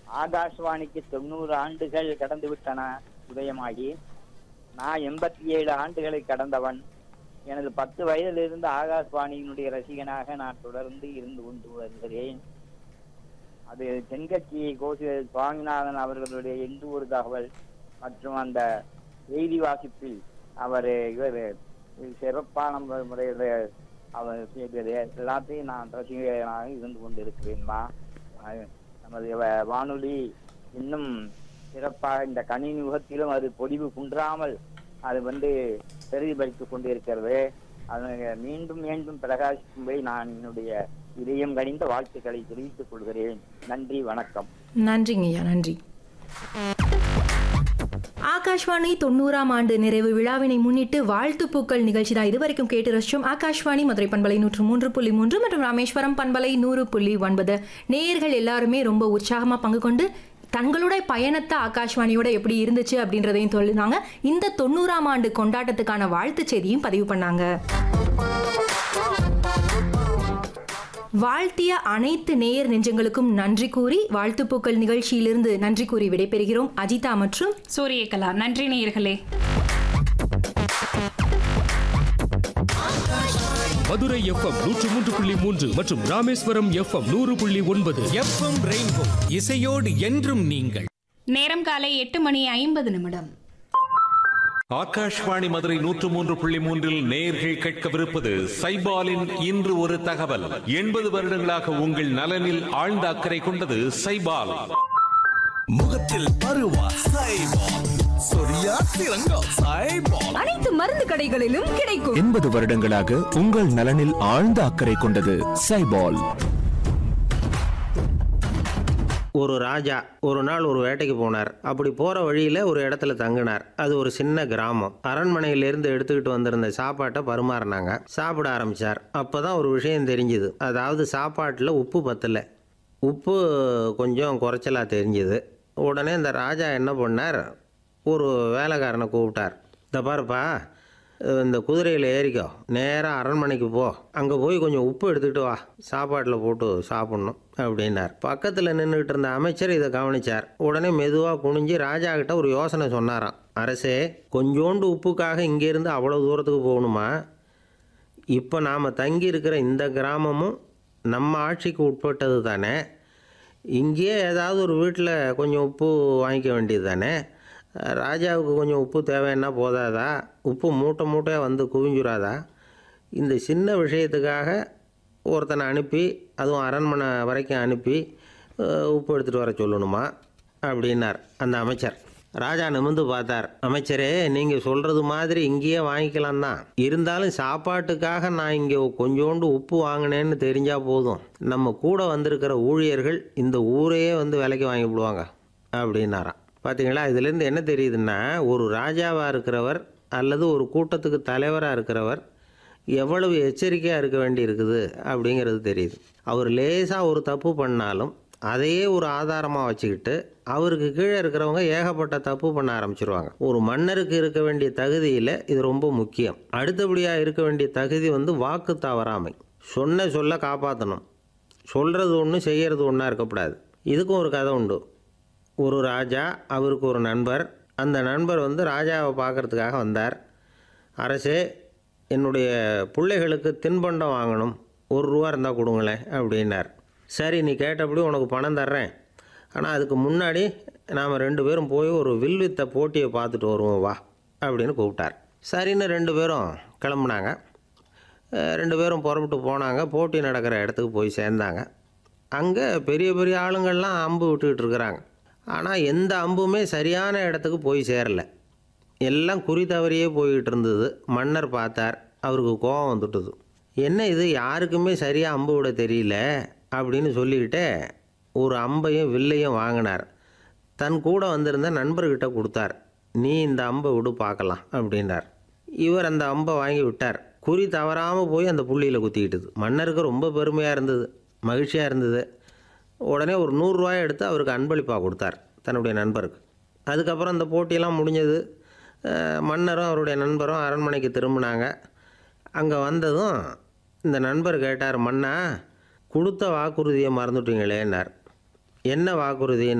ஆகாஷ்வாணிக்கு தொண்ணூறு ஆண்டுகள் கடந்து விட்டன உதயமாகி நான் எண்பத்தி ஏழு ஆண்டுகளை கடந்தவன் எனது பத்து வயதிலிருந்து ஆகாஷ்வாணியினுடைய ரசிகனாக நான் தொடர்ந்து இருந்து கொண்டு வருகிறேன் அது தென்கட்சி கோசி சுவாமிநாதன் அவர்களுடைய எந்த ஒரு தகவல் மற்றும் அந்த செய்தி வாசிப்பில் அவர் இவர் சிறப்பான மு- முறையில் அவர் செய்தது எல்லாத்தையும் நான் ரசிகனாக இருந்து கொண்டிருக்கிறேன்மா அது நமது வ- வானொலி இன்னும் சிறப்பாக இந்த கணினி யுகத்திலும் அது பொடிவு குன்றாமல் அது வந்து பிரதிபலித்துக் கொண்டிருக்கிறது அது மீண்டும் மீண்டும் பிரகாசிக்கும்படி நான் என்னுடைய இதயம் கனிந்த வாழ்த்துக்களை தெரிவித்துக் கொள்கிறேன் நன்றி வணக்கம் நன்றிங்க ஐயா நன்றி ஆகாஷ்வாணி தொண்ணூறாம் ஆண்டு நிறைவு விழாவினை முன்னிட்டு வாழ்த்துப்பூக்கள் நிகழ்ச்சி தான் இதுவரைக்கும் கேட்டு ரசிச்சோம் ஆகாஷ்வாணி மதுரை பண்பலை நூற்று மூன்று புள்ளி மூன்று மற்றும் ராமேஸ்வரம் பண்பலை நூறு புள்ளி ஒன்பது நேயர்கள் எல்லாருமே ரொம்ப உற்சாகமா பங்கு கொண்டு தங்களுடைய பயணத்தை ஆகாஷ்வாணியோட எப்படி இருந்துச்சு அப்படின்றதையும் சொல்லினாங்க இந்த தொண்ணூறாம் ஆண்டு கொண்டாட்டத்துக்கான வாழ்த்து செய்தியும் பதிவு பண்ணாங்க வாழ்த்திய அனைத்து நேயர் நெஞ்சங்களுக்கும் நன்றி கூறி வாழ்த்துப்பூக்கள் நிகழ்ச்சியிலிருந்து நன்றி கூறி விடைபெறுகிறோம் அஜிதா மற்றும் சூரியகலா நன்றி நேயர்களே மதுரை எஃப்எம் நூற்று மூன்று புள்ளி மூன்று மற்றும் ராமேஸ்வரம் எஃப்எம் நூறு புள்ளி ஒன்பது எஃப்எம் ரெயின்போ இசையோடு என்றும் நீங்கள் நேரம் காலை எட்டு மணி ஐம்பது நிமிடம் ஆகாஷ்வாணி மதுரை நூற்று மூன்று புள்ளி மூன்றில் நேயர்கள் கேட்கவிருப்பது சைபாலின் இன்று ஒரு தகவல் எண்பது வருடங்களாக உங்கள் நலனில் ஆழ்ந்த அக்கறை கொண்டது சைபால் முகத்தில் பருவா சைபால் சொரியா சிறங்கா சைபால் அனைத்து மருந்து கடைகளிலும் கிடைக்கும் எண்பது வருடங்களாக உங்கள் நலனில் ஆழ்ந்த அக்கறை கொண்டது சைபால் ஒரு ராஜா ஒரு நாள் ஒரு வேட்டைக்கு போனார் அப்படி போகிற வழியில் ஒரு இடத்துல தங்கினார் அது ஒரு சின்ன கிராமம் அரண்மனையிலேருந்து எடுத்துக்கிட்டு வந்திருந்த சாப்பாட்டை பரிமாறினாங்க சாப்பிட ஆரம்பித்தார் அப்போ தான் ஒரு விஷயம் தெரிஞ்சுது அதாவது சாப்பாட்டில் உப்பு பத்தலை உப்பு கொஞ்சம் குறைச்சலாக தெரிஞ்சுது உடனே இந்த ராஜா என்ன பண்ணார் ஒரு வேலைக்காரனை கூப்பிட்டார் இந்த பாருப்பா இந்த குதிரையில் ஏறிக்கோ நேராக அரண்மனைக்கு போ அங்கே போய் கொஞ்சம் உப்பு எடுத்துக்கிட்டு வா சாப்பாட்டில் போட்டு சாப்பிட்ணும் அப்படின்னார் பக்கத்தில் நின்றுக்கிட்டு இருந்த அமைச்சர் இதை கவனிச்சார் உடனே மெதுவாக குனிஞ்சு ராஜா கிட்ட ஒரு யோசனை சொன்னாராம் அரசே கொஞ்சோண்டு உப்புக்காக இங்கேருந்து அவ்வளோ தூரத்துக்கு போகணுமா இப்போ நாம் தங்கி இருக்கிற இந்த கிராமமும் நம்ம ஆட்சிக்கு உட்பட்டது தானே இங்கேயே ஏதாவது ஒரு வீட்டில் கொஞ்சம் உப்பு வாங்கிக்க வேண்டியது தானே ராஜாவுக்கு கொஞ்சம் உப்பு தேவைன்னா போதாதா உப்பு மூட்டை மூட்டையாக வந்து குவிஞ்சுராதா இந்த சின்ன விஷயத்துக்காக ஒருத்தனை அனுப்பி அதுவும் அரண்மனை வரைக்கும் அனுப்பி அஹ், உப்பு எடுத்துகிட்டு வர சொல்லணுமா அப்படின்னார் அந்த அமைச்சர் ராஜா நிமிர்ந்து பார்த்தார் அமைச்சரே நீங்கள் சொல்கிறது மாதிரி இங்கேயே வாங்கிக்கலாம் தான் இருந்தாலும் சாப்பாட்டுக்காக நான் இங்கே கொஞ்சோண்டு உப்பு வாங்கினேன்னு தெரிஞ்சால் போதும் நம்ம கூட வந்திருக்கிற ஊழியர்கள் இந்த ஊரையே வந்து விலைக்கு வாங்கி விடுவாங்க அப்படின்னாராம் பார்த்தீங்களா இதுலேருந்து என்ன தெரியுதுன்னா ஒரு ராஜாவாக இருக்கிறவர் அல்லது ஒரு கூட்டத்துக்கு தலைவராக இருக்கிறவர் எவ்வளவு எச்சரிக்கையாக இருக்க வேண்டி இருக்குது அப்படிங்கிறது தெரியுது அவர் லேசாக ஒரு தப்பு பண்ணாலும் அதையே ஒரு ஆதாரமாக வச்சுக்கிட்டு அவருக்கு கீழே இருக்கிறவங்க ஏகப்பட்ட தப்பு பண்ண ஆரம்பிச்சிருவாங்க ஒரு மன்னருக்கு இருக்க வேண்டிய தகுதியில் இது ரொம்ப முக்கியம் அடுத்தபடியாக இருக்க வேண்டிய தகுதி வந்து வாக்கு தவறாமை சொன்ன சொல்ல காப்பாற்றணும் சொல்கிறது ஒன்று செய்கிறது ஒன்றா இருக்கக்கூடாது இதுக்கும் ஒரு கதை உண்டு ஒரு ராஜா அவருக்கு ஒரு நண்பர் அந்த நண்பர் வந்து ராஜாவை பார்க்கறதுக்காக வந்தார் அரசே என்னுடைய பிள்ளைகளுக்கு தின்பண்டம் வாங்கணும் ஒரு ரூபா இருந்தால் கொடுங்களேன் அப்படின்னார் சரி நீ கேட்டபடி உனக்கு பணம் தர்றேன் ஆனால் அதுக்கு முன்னாடி நாம் ரெண்டு பேரும் போய் ஒரு வில்வித்த போட்டியை பார்த்துட்டு வருவோம் வா அப்படின்னு கூப்பிட்டார் சரின்னு ரெண்டு பேரும் கிளம்புனாங்க அஹ் ரெண்டு பேரும் புறப்பட்டு போனாங்க போட்டி நடக்கிற இடத்துக்கு போய் சேர்ந்தாங்க அங்கே பெரிய பெரிய ஆளுங்கள்லாம் அம்பு விட்டுக்கிட்டு இருக்கிறாங்க ஆனால் எந்த அம்புமே சரியான இடத்துக்கு போய் சேரல எல்லாம் குறி தவறியே போய்கிட்டு இருந்தது மன்னர் பார்த்தார் அவருக்கு கோபம் வந்துட்டுது என்ன இது யாருக்குமே சரியாக அம்பு விட தெரியல அப்படின்னு சொல்லிக்கிட்டே ஒரு அம்பையும் வில்லையும் வாங்கினார் தன் கூட வந்திருந்த நண்பர்கிட்ட கொடுத்தார் நீ இந்த அம்பை விடு பார்க்கலாம் அப்படின்னார் இவர் அந்த அம்பை வாங்கி விட்டார் குறி தவறாமல் போய் அந்த புள்ளியில் குத்திக்கிட்டுது மன்னருக்கு ரொம்ப பெருமையாக இருந்தது மகிழ்ச்சியாக இருந்தது உடனே ஒரு நூறுரூவாயை எடுத்து அவருக்கு அன்பளிப்பாக கொடுத்தார் தன்னுடைய நண்பருக்கு அதுக்கப்புறம் அந்த போட்டியெல்லாம் முடிஞ்சது அஹ் மன்னரும் அவருடைய நண்பரும் அரண்மனைக்கு திரும்பினாங்க அங்கே வந்ததும் இந்த நண்பர் கேட்டார் மன்னா கொடுத்த வாக்குறுதியை மறந்துட்டீங்களேன்னார் என்ன வாக்குறுதி